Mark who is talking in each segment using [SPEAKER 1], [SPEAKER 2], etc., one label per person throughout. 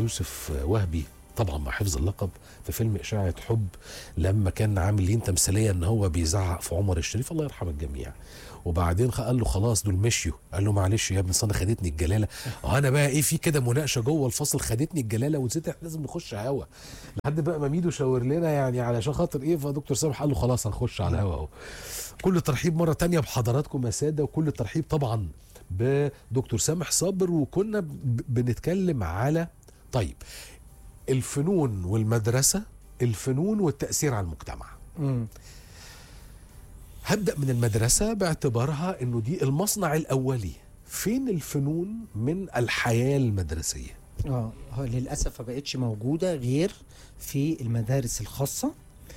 [SPEAKER 1] يوسف وهبي طبعا مع حفظ اللقب في فيلم إشاعة حب لما كان عاملين تمثيلية ان هو بيزعق في عمر الشريف الله يرحم الجميع وبعدين قال له خلاص دول مشيوا قال له معلش يا ابني انا خدتني الجلاله اه انا بقى ايه في كده مناقشه جوه الفصل خدتني الجلاله ونسيت احنا لازم نخش هوا لحد بقى ما ميدو شاور لنا يعني علشان خاطر ايه فدكتور سامح قال له خلاص هنخش على الهوا اهو كل الترحيب مره تانية بحضراتكم يا ساده وكل الترحيب طبعا بدكتور سامح صابر وكنا ب- بنتكلم على طيب الفنون والمدرسه الفنون والتاثير على المجتمع
[SPEAKER 2] مم.
[SPEAKER 1] هبدا من المدرسه باعتبارها انه دي المصنع الاولي فين الفنون من الحياه المدرسيه
[SPEAKER 2] اه هو للاسف ما بقتش موجوده غير في المدارس الخاصه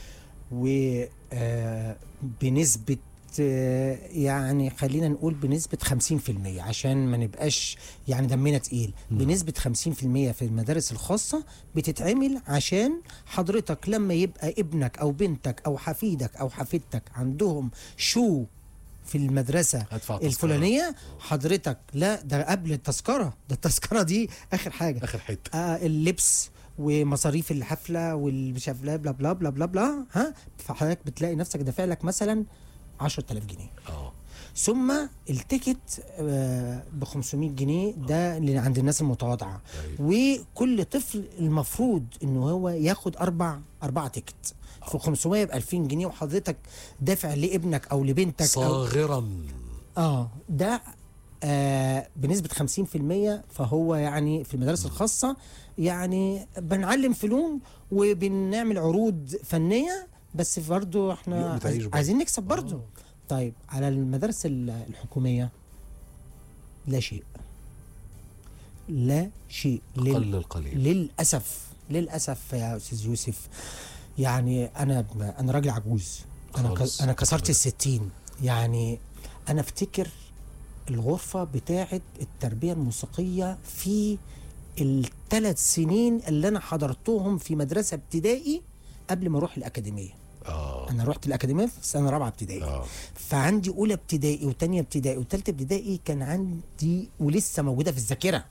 [SPEAKER 2] وبنسبه يعني خلينا نقول بنسبة 50% عشان ما نبقاش يعني دمنا تقيل بنسبة 50% في المدارس الخاصة بتتعمل عشان حضرتك لما يبقى ابنك أو بنتك أو حفيدك أو حفيدتك عندهم شو في المدرسة
[SPEAKER 1] هدفع تذكرة.
[SPEAKER 2] الفلانية حضرتك لا ده قبل التذكرة ده التذكرة دي آخر حاجة
[SPEAKER 1] اخر حته
[SPEAKER 2] آه اللبس ومصاريف الحفله والمش عارف لا بلا بلا بلا بلا بلا ها فحضرتك بتلاقي نفسك دافع لك مثلا 10000 جنيه
[SPEAKER 1] اه
[SPEAKER 2] ثم التيكت ب 500 جنيه ده اللي عند الناس المتواضعه وكل طفل المفروض انه هو ياخد اربع اربع تيكت في 500 يبقى 2000 جنيه وحضرتك دافع لابنك او لبنتك او
[SPEAKER 1] صاغرا
[SPEAKER 2] اه ده آه بنسبة 50% فهو يعني في المدارس الخاصة يعني بنعلم فنون وبنعمل عروض فنية بس برضو احنا
[SPEAKER 1] لقمة عيش
[SPEAKER 2] عايز
[SPEAKER 1] برضو.
[SPEAKER 2] عايزين نكسب برضو
[SPEAKER 1] آه.
[SPEAKER 2] طيب على المدارس ال- الحكومية لا شيء لا شيء لل-
[SPEAKER 1] قل القليل
[SPEAKER 2] للاسف للاسف يا استاذ يوسف يعني انا انا راجل عجوز انا
[SPEAKER 1] خالص.
[SPEAKER 2] ك- انا كسرت الستين يعني انا افتكر الغرفه بتاعه التربيه الموسيقيه في الثلاث سنين اللي انا حضرتهم في مدرسه ابتدائي قبل ما اروح الاكاديميه
[SPEAKER 1] اه
[SPEAKER 2] انا رحت الاكاديميه في سنه رابعه ابتدائي
[SPEAKER 1] اه
[SPEAKER 2] فعندي اولى ابتدائي وثانيه ابتدائي وثالثه ابتدائي كان عندي ولسه موجوده في الذاكره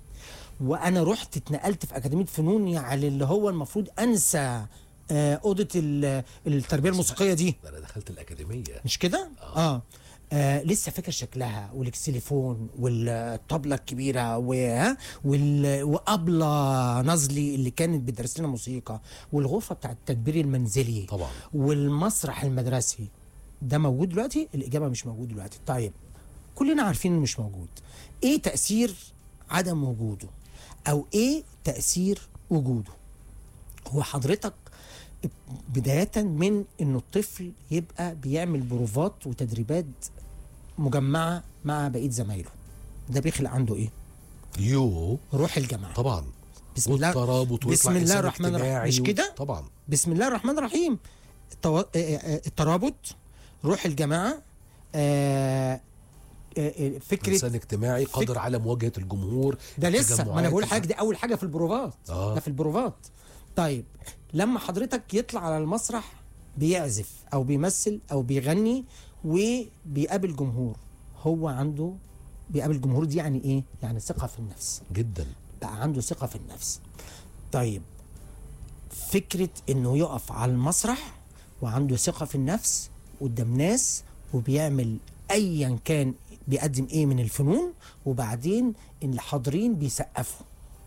[SPEAKER 2] وانا رحت اتنقلت في اكاديميه فنون يعني اللي هو المفروض انسى آه، اوضه ال- التربيه الموسيقيه دي
[SPEAKER 1] ده انا دخلت الاكاديميه
[SPEAKER 2] مش كده آه. اه لسه فاكر شكلها والاكسليفون والطبله الكبيره و- وال... وابله نزلي اللي كانت بتدرس لنا موسيقى والغرفه بتاعت التدبير المنزلي
[SPEAKER 1] طبعا
[SPEAKER 2] والمسرح المدرسي ده موجود دلوقتي الاجابه مش موجود دلوقتي طيب كلنا عارفين انه مش موجود ايه تاثير عدم وجوده او ايه تاثير وجوده هو حضرتك بدايه من انه الطفل يبقى بيعمل بروفات وتدريبات مجمعه مع بقيه زمايله ده بيخلق عنده ايه
[SPEAKER 1] يو
[SPEAKER 2] روح الجماعه
[SPEAKER 1] طبعا
[SPEAKER 2] بسم الله
[SPEAKER 1] والترابط
[SPEAKER 2] بسم
[SPEAKER 1] ويطلع
[SPEAKER 2] الله
[SPEAKER 1] إنسان
[SPEAKER 2] الرحمن الرحيم.
[SPEAKER 1] اجتماعي
[SPEAKER 2] مش
[SPEAKER 1] و-
[SPEAKER 2] كده؟
[SPEAKER 1] طبعا
[SPEAKER 2] بسم الله الرحمن الرحيم التو... آه، آه، الترابط روح الجماعه آه، آه، آه، فكره
[SPEAKER 1] انسان اجتماعي قادر على مواجهه الجمهور
[SPEAKER 2] ده لسه ما انا
[SPEAKER 1] التجمعات.
[SPEAKER 2] بقول حاجه دي اول حاجه في البروفات
[SPEAKER 1] آه.
[SPEAKER 2] ده في البروفات طيب لما حضرتك يطلع على المسرح بيعزف او بيمثل او بيغني وبيقابل جمهور هو عنده بيقابل جمهور دي يعني ايه يعني ثقه في النفس
[SPEAKER 1] جدا
[SPEAKER 2] بقى عنده ثقه في النفس طيب فكره انه يقف على المسرح وعنده ثقه في النفس قدام ناس وبيعمل ايا كان بيقدم ايه من الفنون وبعدين اللي حاضرين بيسقفوا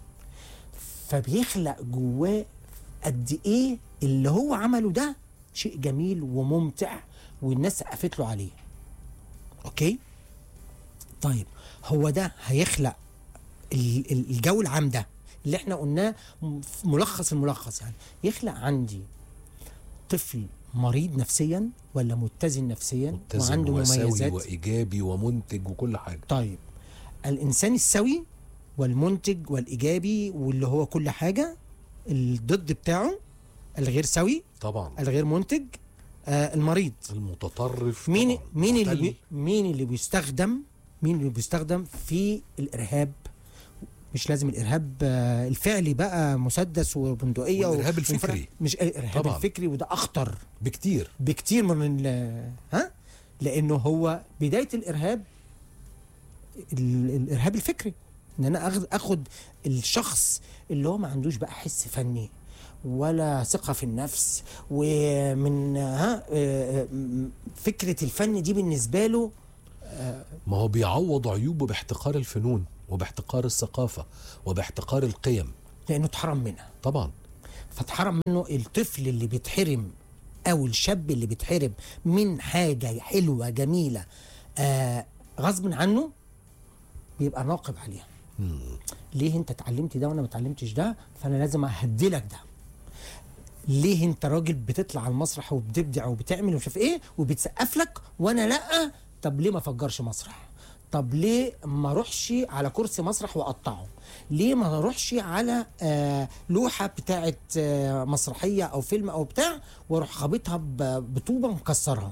[SPEAKER 2] فبيخلق جواه قد ايه اللي هو عمله ده شيء جميل وممتع والناس سقفت له عليه اوكي طيب هو ده هيخلق ال- ال- الجو العام ده اللي احنا قلناه م- في ملخص الملخص يعني يخلق عندي طفل مريض نفسيا ولا متزن نفسيا
[SPEAKER 1] متزن
[SPEAKER 2] وعنده
[SPEAKER 1] وسوي
[SPEAKER 2] مميزات
[SPEAKER 1] وايجابي ومنتج وكل حاجه
[SPEAKER 2] طيب الانسان السوي والمنتج والايجابي واللي هو كل حاجه الضد بتاعه الغير سوي
[SPEAKER 1] طبعا
[SPEAKER 2] الغير منتج آه المريض
[SPEAKER 1] المتطرف
[SPEAKER 2] مين
[SPEAKER 1] طبعاً.
[SPEAKER 2] مين اللي
[SPEAKER 1] محتل.
[SPEAKER 2] بي مين اللي بيستخدم مين اللي بيستخدم في الارهاب مش لازم الارهاب آه، الفعلي بقى مسدس وبندقيه
[SPEAKER 1] والإرهاب
[SPEAKER 2] و-
[SPEAKER 1] الفكري.
[SPEAKER 2] وفرق- مش الارهاب
[SPEAKER 1] طبعاً.
[SPEAKER 2] الفكري وده اخطر
[SPEAKER 1] بكتير
[SPEAKER 2] بكتير من ال- ها لانه هو بدايه الارهاب ال- الارهاب الفكري ان انا اخد اخد الشخص اللي هو ما عندوش بقى حس فني ولا ثقه في النفس ومن ها آه، م- فكره الفن دي بالنسبه له
[SPEAKER 1] ما هو بيعوض عيوبه باحتقار الفنون وباحتقار الثقافة وباحتقار القيم
[SPEAKER 2] لانه اتحرم منها
[SPEAKER 1] طبعا
[SPEAKER 2] فاتحرم منه الطفل اللي بيتحرم او الشاب اللي بيتحرم من حاجه حلوه جميله آه غصب عنه بيبقى ناقب عليها ليه انت اتعلمت ده وانا ما اتعلمتش ده فانا لازم اهدلك ده ليه انت راجل بتطلع على المسرح وبتبدع وبتعمل ومش عارف ايه وبتسقف لك وانا لا طب ليه ما افجرش مسرح طب ليه ما اروحش على كرسي مسرح واقطعه ليه ما اروحش على آه لوحه بتاعه آه مسرحيه او فيلم او بتاع واروح خابطها ب- بطوبه مكسرها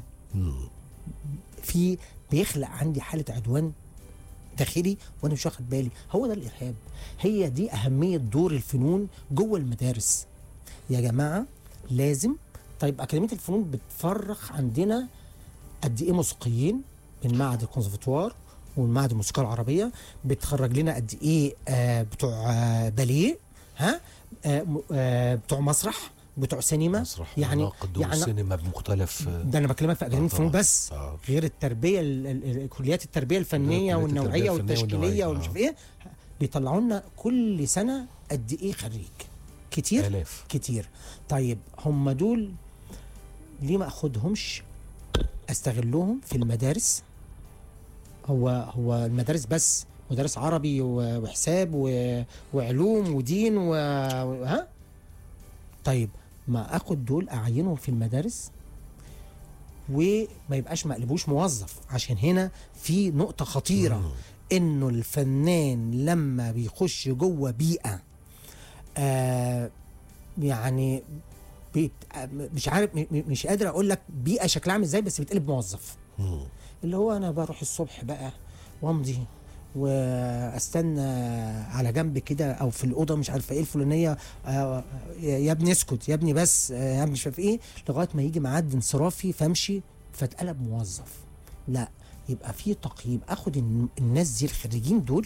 [SPEAKER 2] في بيخلق عندي حاله عدوان داخلي وانا مش واخد بالي هو ده الارهاب هي دي اهميه دور الفنون جوه المدارس يا جماعه لازم طيب اكاديميه الفنون بتفرخ عندنا قد ايه موسيقيين من معهد الكونسرفتوار ومن معهد الموسيقى العربيه بتخرج لنا قد ايه آه بتوع آه باليه ها آه م- آه بتوع مسرح بتوع سينما
[SPEAKER 1] مسرح
[SPEAKER 2] يعني
[SPEAKER 1] وناقد
[SPEAKER 2] يعني
[SPEAKER 1] وسينما بمختلف
[SPEAKER 2] ده انا بكلمك في اكاديميه
[SPEAKER 1] آه
[SPEAKER 2] الفنون
[SPEAKER 1] طبعاً.
[SPEAKER 2] بس
[SPEAKER 1] آه.
[SPEAKER 2] غير التربيه ال- ال- ال- كليات التربيه الفنيه
[SPEAKER 1] كليات
[SPEAKER 2] والنوعيه
[SPEAKER 1] التربية الفنية
[SPEAKER 2] والتشكيليه
[SPEAKER 1] والنوعية،
[SPEAKER 2] والمش
[SPEAKER 1] آه.
[SPEAKER 2] عارف ايه بيطلعوا لنا كل سنه قد ايه خريج كتير
[SPEAKER 1] آلاف
[SPEAKER 2] كتير طيب هم دول ليه ما اخدهمش استغلهم في المدارس هو هو المدارس بس مدارس عربي و- وحساب و- وعلوم ودين و... و- ها طيب ما اخد دول اعينهم في المدارس وما يبقاش ما اقلبوش موظف عشان هنا في نقطة خطيرة انه الفنان لما بيخش جوه بيئة آه يعني بيت مش عارف م- م- مش قادر اقول لك بيئة شكلها عامل ازاي بس بيتقلب موظف
[SPEAKER 1] مم.
[SPEAKER 2] اللي هو انا بروح الصبح بقى وامضي واستنى على جنب كده او في الاوضه مش عارفه ايه الفلانيه آه، يا ابني اسكت يا ابني بس آه، يا ابني مش عارف ايه لغايه ما يجي ميعاد انصرافي فامشي فاتقلب موظف لا يبقى في تقييم اخد الن- الناس دي الخريجين دول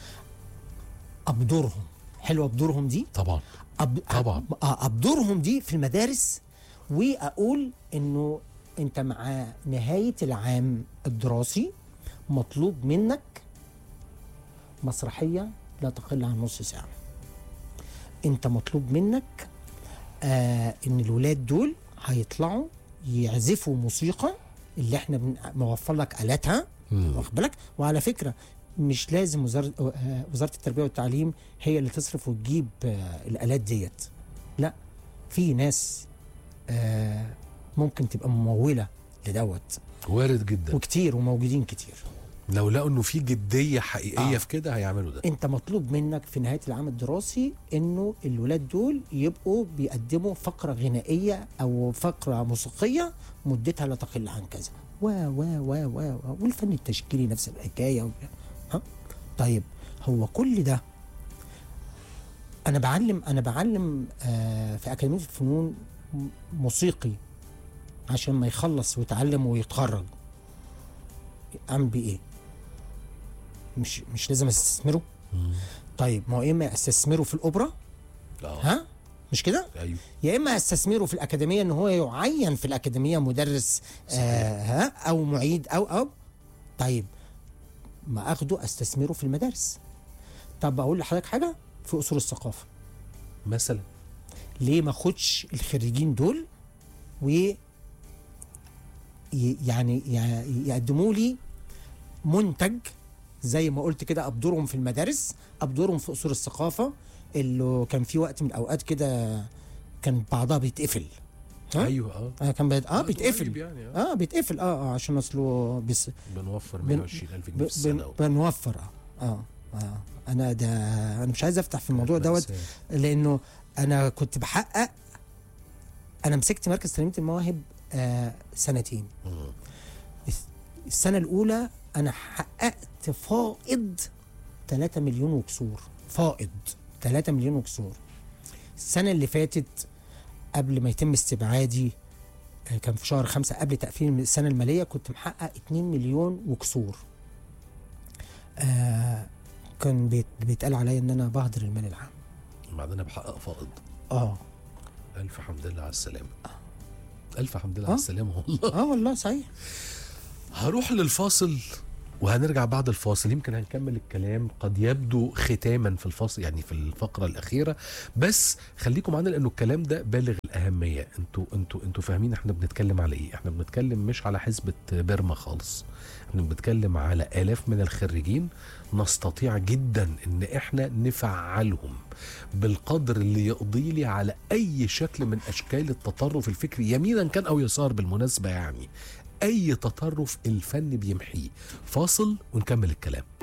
[SPEAKER 2] ابدرهم حلوه ابدرهم دي
[SPEAKER 1] طبعا
[SPEAKER 2] أب...
[SPEAKER 1] طبعاً.
[SPEAKER 2] آه، ابدرهم دي في المدارس واقول انه انت مع نهايه العام الدراسي مطلوب منك مسرحيه لا تقل عن نص ساعه انت مطلوب منك آه ان الولاد دول هيطلعوا يعزفوا موسيقى اللي احنا بن- موفر لك الاتها
[SPEAKER 1] مم.
[SPEAKER 2] واخد بالك وعلى فكره مش لازم وزاره آه، وزاره التربيه والتعليم هي اللي تصرف وتجيب آه، الالات ديت لا في ناس آه، ممكن تبقى مموله لدوت
[SPEAKER 1] وارد جدا
[SPEAKER 2] وكتير وموجودين كتير
[SPEAKER 1] لو لقوا انه في جديه حقيقيه
[SPEAKER 2] آه.
[SPEAKER 1] في كده هيعملوا ده
[SPEAKER 2] انت مطلوب منك في نهايه العام الدراسي انه الولاد دول يبقوا بيقدموا فقره غنائيه او فقره موسيقيه مدتها لا تقل عن كذا و و و و و والفن التشكيلي نفس الحكايه و... ها طيب هو كل ده انا بعلم انا بعلم آه في اكاديميه الفنون م- موسيقي عشان ما يخلص ويتعلم ويتخرج اعمل بيه ايه مش مش لازم استثمره
[SPEAKER 1] مم.
[SPEAKER 2] طيب ما هو يا اما استثمره في الاوبرا
[SPEAKER 1] اه
[SPEAKER 2] ها مش كده
[SPEAKER 1] ايوه
[SPEAKER 2] يا اما استثمره في الاكاديميه ان هو يعين في الاكاديميه مدرس آه ها او معيد او او طيب ما اخده استثمره في المدارس طب اقول لحضرتك حاجه في اصول الثقافه
[SPEAKER 1] مثلا
[SPEAKER 2] ليه ما اخدش الخريجين دول و ي- يعني ي- يقدموا لي منتج زي ما قلت كده ابدرهم في المدارس ابدرهم في اصول الثقافه اللي كان في وقت من الاوقات كده كان بعضها بيتقفل ها؟
[SPEAKER 1] ايوه اه
[SPEAKER 2] آه كان بيت... اه
[SPEAKER 1] قريب
[SPEAKER 2] بيتقفل
[SPEAKER 1] يعني اه
[SPEAKER 2] اه بيتقفل اه, آه عشان اصله بس
[SPEAKER 1] بنوفر
[SPEAKER 2] بن-
[SPEAKER 1] 120000
[SPEAKER 2] ب...
[SPEAKER 1] جنيه في السنه
[SPEAKER 2] بن... بنوفر اه اه اه انا ده انا مش عايز افتح في الموضوع دوت
[SPEAKER 1] مأساة.
[SPEAKER 2] لانه انا كنت بحقق انا مسكت مركز تنميه المواهب آه سنتين
[SPEAKER 1] مم.
[SPEAKER 2] السنه الاولى انا حققت فائض 3 مليون وكسور فائض 3 مليون وكسور السنه اللي فاتت قبل ما يتم استبعادي آه، كان في شهر خمسة قبل تقفيل السنة المالية كنت محقق 2 مليون وكسور آه كان بيت بيتقال عليا ان انا بهدر المال العام
[SPEAKER 1] بعدين انا بحقق فائض
[SPEAKER 2] اه
[SPEAKER 1] الف حمد لله على السلامه الف حمد لله
[SPEAKER 2] آه.
[SPEAKER 1] على السلامه والله
[SPEAKER 2] اه والله صحيح
[SPEAKER 1] هروح للفاصل وهنرجع بعد الفاصل يمكن هنكمل الكلام قد يبدو ختاما في الفاصل يعني في الفقره الاخيره بس خليكم معانا لانه الكلام ده بالغ الاهميه انتوا انتوا انتوا فاهمين احنا بنتكلم على ايه احنا بنتكلم مش على حزبه بيرما خالص احنا بنتكلم على الاف من الخريجين نستطيع جدا ان احنا نفعلهم بالقدر اللي يقضي لي على اي شكل من اشكال التطرف الفكري يمينا كان او يسار بالمناسبه يعني اي تطرف الفن بيمحيه فاصل ونكمل الكلام